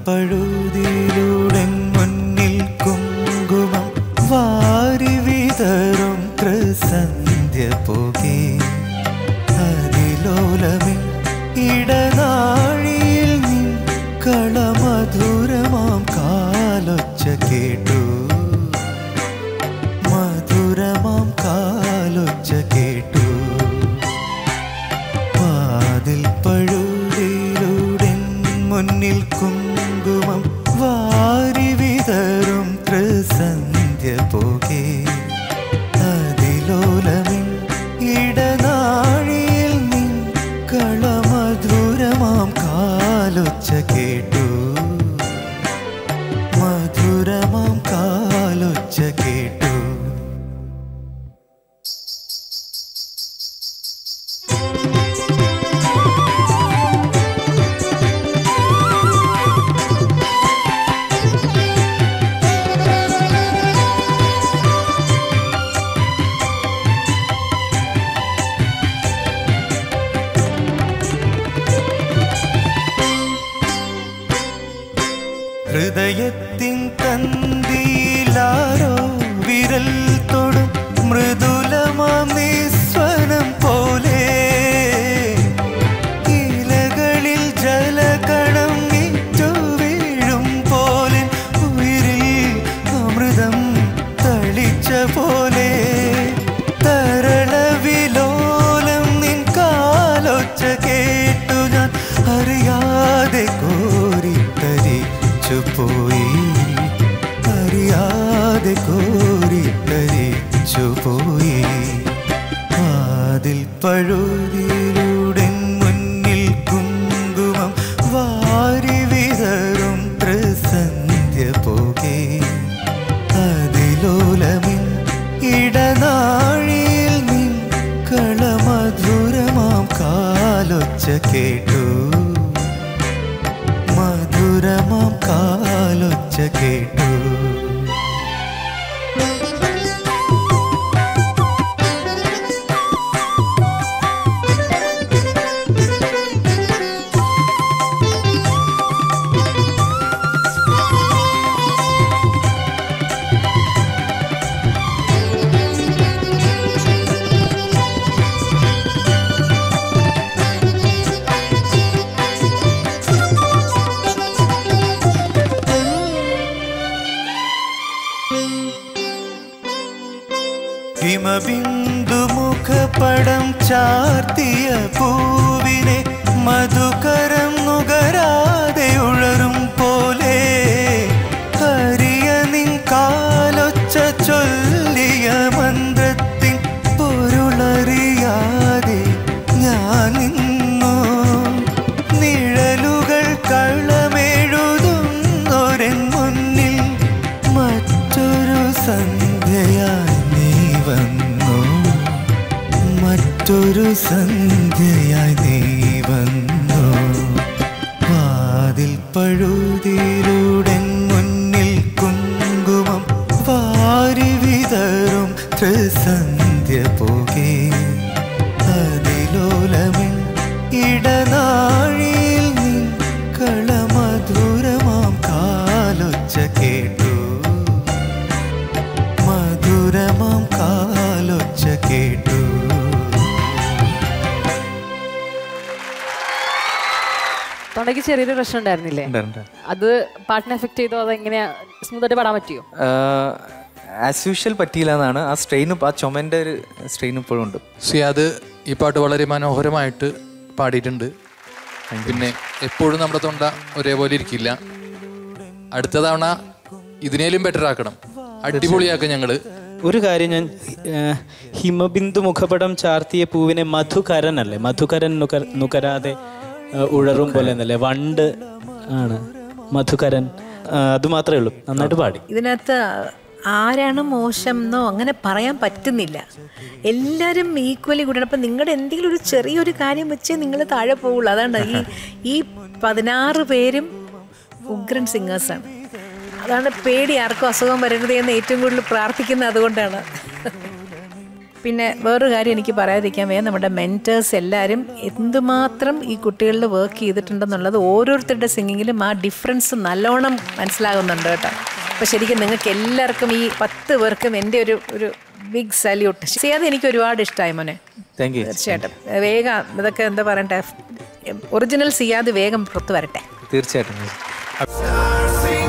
പഴുതിയിലൂടെ മുന്നിൽ കുങ്കുമം വാരി വിതറും ത്രിസന്ധ്യ പോകെ അതിലോലമേ ഇടനാഴിയിൽ നീ കളമധുരമാം കാലൊച്ച കേട്ടു മധുരമാം കാലൊച്ച കേട്ടു വാതിൽ പഴുതിയിലൂടെ മുന്നിൽ കുങ്കുമം വാരി വിതറും ത്രിസന്ധ്യ പോകെ അതിലോലമിൻ ഇടനാഴിയിൽ നീ കളമധുരമാം കാലൊച്ച കേട്ടു മധുരമാം കാലൊച്ച കേട്ടു ഹൃദയത്തിൻ തന്തിയിലാരോ വിരൽ തൊടും മൃദുലമാം നിസ്വനം പോലെ ഇലകളിൽ ജലകണം ഇറ്റു വീഴും പോലെ ഉയിരിൽ അമൃതം തളിച്ച പോലെ തരളവിലോലം നിൻ കാലൊച്ച കേട്ടു ഞാൻ അറിയാതെ കോരിത്തരിച്ചു പോയി അറിയാതെ കോരിത്തരിച്ചു പോയി വാതിൽ പഴുതിയിലൂടെ മുന്നിൽ കുങ്കുമം വാരി വിതറും ത്രിസന്ധ്യ പോകെ അതിലോലമിൻ ഇടനാഴിയിൽ നിൻ കളമധുരമാം കാലൊച്ച കേട്ടു മധുരമാം കാലൊച്ച കേട്ടു ഹിമബിന്ദു മുഖപടം ചാർത്തിയ പൂവിനെ മധുകരം നുകരാതെ ഉഴറും പോലെ ഹരിയ നിൻ കാലൊച്ച ചൊല്ലിയ മന്ത്രത്തിൻ പൊരുളറിയാതെ ഞാൻ നിന്നു നിഴലുകൾ കളമെഴുതുന്നൊരൻ മുന്നിൽ മറ്റൊരു സന്ധ്യയായി നീ വന്നു മറ്റൊരു സന്ധ്യയായി നീ വന്നു വാതിൽ പഴുതിയിലൂടെ മുന്നിൽ കുങ്കുമം വാരി വിതറും ത്രിസന്ധ്യ പോകെ അതിലോലമിൻ ഇടനാഴിയിൽ നീ കളമധുരമാം കാലൊച്ച കേട്ടു മധുരമാം കാലൊച്ച കേട്ടു തൊണ്ടയ്ക്ക് ചെറിയൊരു പ്രശ്നം ഉണ്ടായിരുന്നില്ലേ ഉണ്ടായിരുന്നു. അത് പാട്ടിനെ എഫക്ട് ചെയ്തോ അതെങ്ങനെയാ സ്മൂത്ത് ആയിട്ട് പാടാൻ പറ്റിയോ ആസ് യൂഷ്വൽ പറ്റിയില്ല എന്നാണ് ആ സ്ട്രെയിൻ ആ ചുമൻ്റെ ഒരു സ്ട്രെയിൻ ഇപ്പോഴും ഉണ്ട് സിയാദ് ഈ പാട്ട് വളരെ മനോഹരമായിട്ട് പാടിയിട്ടുണ്ട് പിന്നെ എപ്പോഴും നമ്മുടെ തൊണ്ട ഒരേപോലെ ഇരിക്കില്ല അടുത്ത തവണ ഇതിനേലും ബെറ്റർ ആക്കണം അടിപൊളിയാക്കാം ഞങ്ങള് ഒരു കാര്യം ഞാൻ ഏഹ്, ഹിമബിന്ദു മുഖപടം ചാർത്തിയ പൂവിനെ മധുകരൻ അല്ലേ മധുകരൻ നുകർ നുകരാതെ ഏഹ്, ഉഴറും പോലെ എന്നല്ലേ വണ്ട് ആണ് മധുകരൻ ആ, അത് മാത്രമേ ഉള്ളൂ നന്നായിട്ട് പാടി ഇതിനകത്ത് ആരാണ് മോശം എന്നോ അങ്ങനെ പറയാൻ പറ്റുന്നില്ല എല്ലാവരും ഈക്വലി കൂടണം അപ്പം നിങ്ങളുടെ എന്തെങ്കിലും ഒരു ചെറിയൊരു കാര്യം വെച്ചേ നിങ്ങൾ താഴെ പോവുള്ളൂ അതാണ് ഈ ഈ പതിനാറ് പേരും ഉഗ്രൻ സിംഗേഴ്സാണ് അതാണ് പേടി ആർക്കും അസുഖം വരരുത് എന്ന് ഏറ്റവും കൂടുതൽ പ്രാർത്ഥിക്കുന്നത് അതുകൊണ്ടാണ് പിന്നെ വേറൊരു കാര്യം എനിക്ക് പറയാതിരിക്കാൻ വയ്യ നമ്മുടെ മെൻറ്റേഴ്സ് എല്ലാവരും എന്തുമാത്രം ഈ കുട്ടികളിൽ വർക്ക് ചെയ്തിട്ടുണ്ടെന്നുള്ളത് ഓരോരുത്തരുടെ സിംഗിങ്ങിലും ആ ഡിഫറൻസ് നല്ലോണം മനസ്സിലാകുന്നുണ്ട് കേട്ടോ അപ്പോൾ ശരിക്കും നിങ്ങൾക്ക് എല്ലാവർക്കും ഈ പത്ത് പേർക്കും എൻ്റെ ഒരു ഒരു ബിഗ് സല്യൂട്ട് ചെയ്യാതെ എനിക്ക് ഒരുപാട് ഇഷ്ടമായി മോനെ താങ്ക് യു തീർച്ചയായിട്ടും വേഗം ഇതൊക്കെ എന്താ പറയണ്ടേ ഒറിജിനൽ സിയാദ് വേഗം പുറത്ത് വരട്ടെ തീർച്ചയായിട്ടും Sing